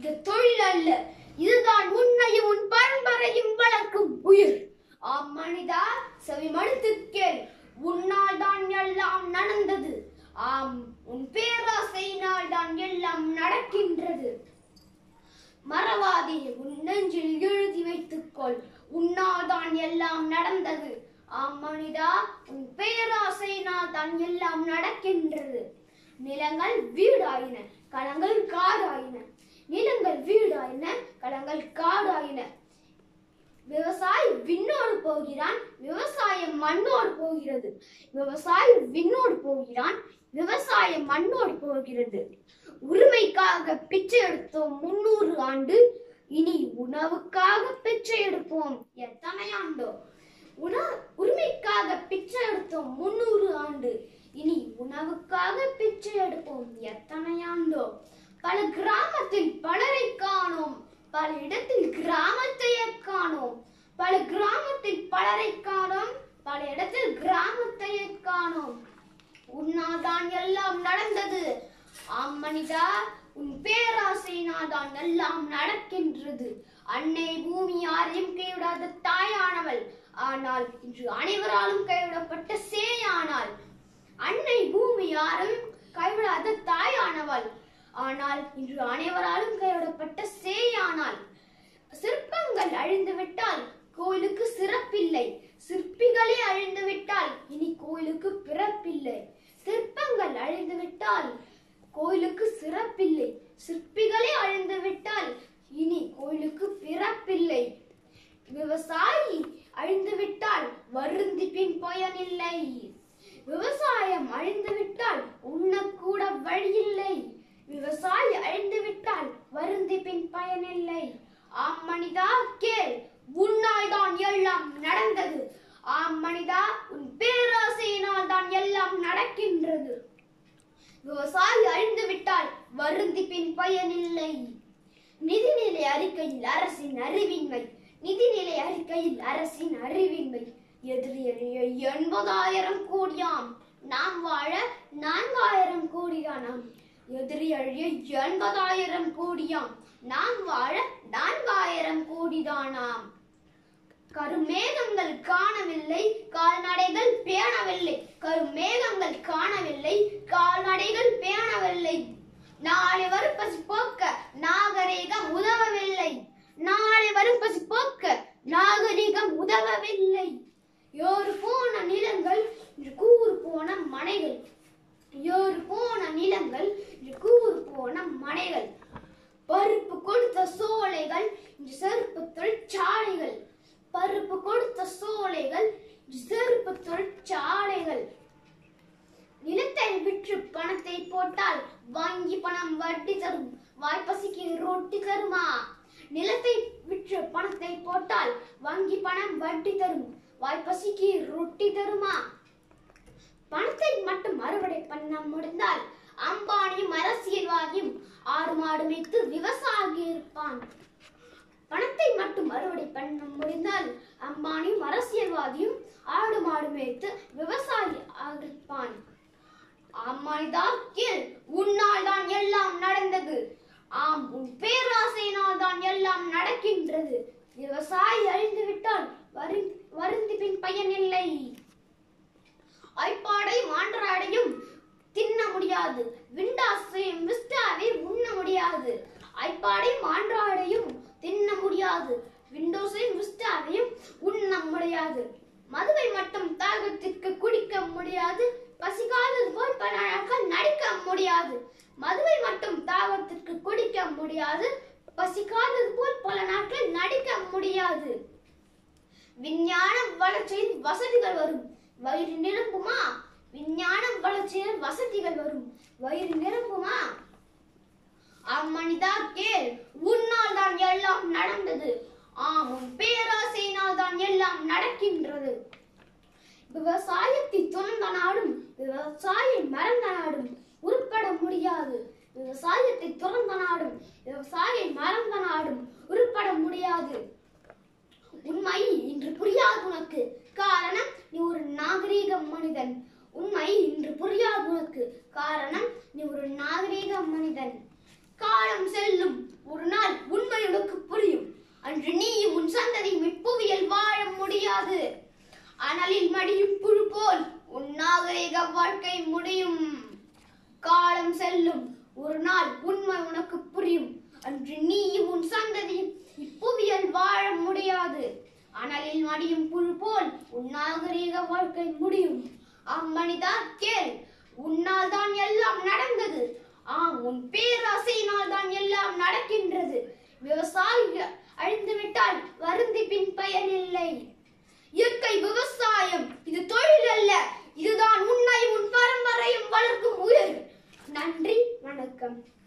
இது தொழில் அல்ல இதுதான் உன்னையும் உன் பரம்பரையும் வளர்க்கும் உயிர் ஆம் மனிதா செவி மடுத்து கேள் உன்னால் தான் எல்லாம் நடந்தது ஆம் உன் பேராசையினால் தான் எல்லாம் நடக்கின்றது மறவாதே உன் நெஞ்சில் எழுதி வைத்துக்கொள் உன்னால் தான் எல்லாம் நடந்தது ஆம் மனிதா உன் பேராசையினால் தான் எல்லாம் நடக்கின்றது நிலங்கள் வீடாயின களங்கள் காடாயின நிலங்கள் வீடாயின களங்கள் காடாயின விவசாயி விண்ணோடு போகிறான் விவசாயம் மண்ணோடு போகிறது விவசாயி விண்ணோடு போகிறான் விவசாயம் மண்ணோடு போகிறது உரிமைக்காக பிச்சை எடுத்தோம் முன்னூறு ஆண்டு இனி உணவுக்காக பிச்சை எடுப்போம் எத்தனை ஆண்டோ உண உரிமைக்காக பிச்சை எடுத்தோம் முன்னூறு ஆண்டு இனி உணவுக்காக பிச்சை எடுப்போம் எத்தனை ஆண்டோ பல கிராமத்தில் பலரை காணோம் பல இடத்தில் கிராமத்தையே காணோம் பல கிராமத்தில் பலரை காணோம் பல இடத்தில் கிராமத்தையே காணோம் உன்னால் தான் எல்லாம் நடந்தது ஆம் மனிதா உன் பேராசையினால் தான் எல்லாம் நடக்கின்றது அன்னை பூமி யாரையும் கைவிடாத தாயானவள் ஆனால் இன்று அனைவராலும் கைவிடப்பட்ட சேயானாள் அன்னை பூமி யாரும் கைவிடாத தாயானவள் ஆனால் இன்று அனைவராலும் கைவிடப்பட்ட சேயானாள் சிற்பங்கள் அழிந்து விட்டால் கோயிலுக்கு சிறப்பில்லை சிற்பிகளே அழிந்து விட்டால் இனி கோயிலுக்கு பிறப்பில்லை சிற்பங்கள் அழிந்து விட்டால் கோயிலுக்கு சிறப்பில்லை சிற்பிகளே அழிந்து விட்டால் இனி கோயிலுக்கு பிறப்பில்லை விவசாயி அழிந்து விட்டால் வருந்தி பின் பயனில்லை விவசாயம் அழிந்து விட்டால் உண்ணக்கூட வழியில்லை விவசாயி அழிந்து விட்டால் வருந்தி பின் பயனில்லை ஆம் மனிதா கேள் உன்னால் தான் எல்லாம் நடந்தது ஆம் மனிதா உன் பேராசையினால் தான் எல்லாம் நடக்கின்றது விவசாயி அழிந்து விட்டால் வருந்தி பின் பயனில்லை நிதிநிலை அறிக்கையில் அரசின் அறிவின்மை நிதிநிலை அறிக்கையில் அரசின் அறிவின்மை எதிரியறிய எண்பதாயிரம் கோடியாம் நாம் வாழ நான்காயிரம் கோடியானாம் எதிரியழிய எண்பதாயிரம் கோடியாம் நாம் வாழ நான்காயிரம் கோடிதானாம் கருமேகங்கள் காணவில்லை கால்நடைகள் பேணவில்லை கருமேகங்கள் காணவில்லை கால்நடைகள் பேணவில்லை நாளை வரும் பசி போக்க நாகரீகம் உதவவில்லை நாளை வரும் பசி போக்க நாகரீகம் உதவவில்லை ஏறு போன நிலங்கள் இன்று கூறு போன மனைகள் ஏறு போன நிலங்கள் இன்று கூறு போன மனைகள் பருப்பு கொடுத்த சோலைகள் இன்று செருப்பு தொழிற்சாலைகள் பருப்பு கொடுத்த சோலைகள் இன்று செருப்பு தொழிற்சாலைகள் நிலத்தை விற்று பணத்தை போட்டால் வாங்கி பணம் வட்டி தரும் வாய்ப்பசிக்கு ரொட்டி தருமா நிலத்தை விற்று பணத்தை போட்டால் வங்கி பணம் வட்டி தரும் வாய்ப்பசிக்கு ரொட்டி தருமா பணத்தை மட்டும் அறுவடை பண்ண முடிந்தால் அம்பானியும் அரசியல்வாதியும் ஆடு மாடு மேய்த்து விவசாயி இருப்பான் பணத்தை மட்டும் அறுவடை பண்ண முடிந்தால் அம்பானியும் அரசியல்வாதியும் ஆடு மாடு மேய்த்து விவசாயி இருப்பான் அம்மானிதா கேள் உன்னால் தான் எல்லாம் நடந்தது ஆம் உன் பேராசையினால் தான் எல்லாம் நடக்கின்றது விவசாயி அழிந்து விட்டால் வரு- வருந்தி பின் பயனில்லை ஐப்பாடை மான்றாடையும் தின்ன முடியாது விண்டாசையும் விஸ்டாவை உண்ண முடியாது ஐப்பாடை மான்றாடையும் தின்ன முடியாது விண்டோஸையும் விஸ்டாவையும் உண்ண முடியாது மதுவை மட்டும் தாகத்திற்கு குடிக்க முடியாது பசிக்காதது போல் பல நாட்கள் நடிக்க முடியாது மதுவை மட்டும் தாகத்திற்கு குடிக்க முடியாது பசிக்காதது போல் பல நாட்கள் நடிக்க முடியாது விஞ்ஞான வளர்ச்சியில் வசதிகள் வரும் வயிறு நிரம்புமா விஞ்ஞான வளர்ச்சியில் வசதிகள் வரும் வயிறு நிரம்புமா அம்மனிதா கேள் உன்னால் தான் எல்லாம் நடந்தது ஆம் உன் பேராசையினால் தான் எல்லாம் நடக்கின்றது விவசாயத்தை துறந்த நாடும் விவசாயி மறந்த நாடும் உருப்பட முடியாது விவசாயத்தை துறந்த நாடும் விவசாயி மறந்த நாடும் உருப்பட முடியாது உண்மை இன்று புரியாது உனக்கு காரணம் நீ ஒரு நாகரீக மனிதன் உண்மை இன்று புரியாது உனக்கு காரணம் நீ ஒரு நாகரீக மனிதன் காலம் செல்லும் ஒரு நாள் வாழ்க்கை முடியும் காலம் செல்லும் ஒரு நாள் உண்மை உனக்கு புரியும் அன்று நீயும் உன் சந்ததியும் இப்புவியல் வாழ முடியாது அனலில் மடியும் புழு போல் உன் நாகரீக வாழ்க்கை முடியும் அம்மனிதா கேள் உன்னால் தான் எல்லாம் நடந்தது ஆம் உன் பேராசையினால் தான் எல்லாம் நடக்கின்றது விவசாயிகள் அழிந்து விட்டால் வருந்தி பின் பயன் இல்லை இயற்கை விவசாயம் இது தொழில் அல்ல இதுதான் உன்னை உன் பரம்பரையும் வளர்க்கும் உயிர் நன்றி வணக்கம்